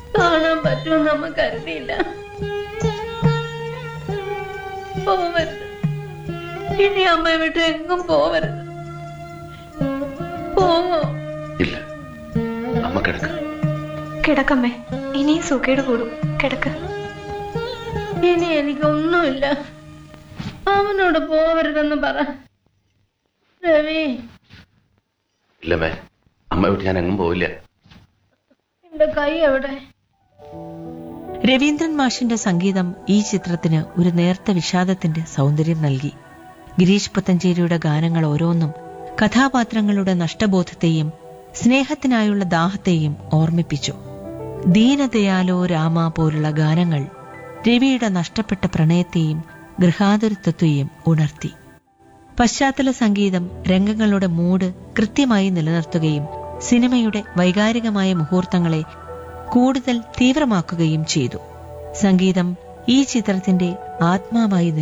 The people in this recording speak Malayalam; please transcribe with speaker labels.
Speaker 1: കാണാൻ പറ്റുമെന്ന് നമ്മ കരുതിയില്ല പോവരുത് ഇനി അമ്മ വിട്ട് എങ്ങും പോവരുത് പോവോ
Speaker 2: ഇല്ല അമ്മ കിടക്ക്
Speaker 3: കിടക്കമ്മേ ഇനിയും സുഖേട് കൂടും കിടക്ക്
Speaker 1: ഇനി എനിക്കൊന്നുമില്ല അവനോട് പോവരുതെന്ന് പറ രവി
Speaker 2: ഇല്ലമ്മേ അമ്മ വിട്ട് ഞാൻ എങ്ങും പോവില്ല
Speaker 1: എന്റെ കൈ എവിടെ
Speaker 4: രവീന്ദ്രൻ മാഷിന്റെ സംഗീതം ഈ ചിത്രത്തിന് ഒരു നേർത്ത വിഷാദത്തിന്റെ സൗന്ദര്യം നൽകി ഗിരീഷ് പുത്തഞ്ചേരിയുടെ ഗാനങ്ങൾ ഓരോന്നും കഥാപാത്രങ്ങളുടെ നഷ്ടബോധത്തെയും സ്നേഹത്തിനായുള്ള ദാഹത്തെയും ഓർമ്മിപ്പിച്ചു ദീനദയാലോ രാമ പോലുള്ള ഗാനങ്ങൾ രവിയുടെ നഷ്ടപ്പെട്ട പ്രണയത്തെയും ഗൃഹാതുരത്വത്തെയും ഉണർത്തി പശ്ചാത്തല സംഗീതം രംഗങ്ങളുടെ മൂഡ് കൃത്യമായി നിലനിർത്തുകയും സിനിമയുടെ വൈകാരികമായ മുഹൂർത്തങ്ങളെ കൂടുതൽ തീവ്രമാക്കുകയും ചെയ്തു സംഗീതം ഈ ചിത്രത്തിന്റെ ആത്മാവായി നില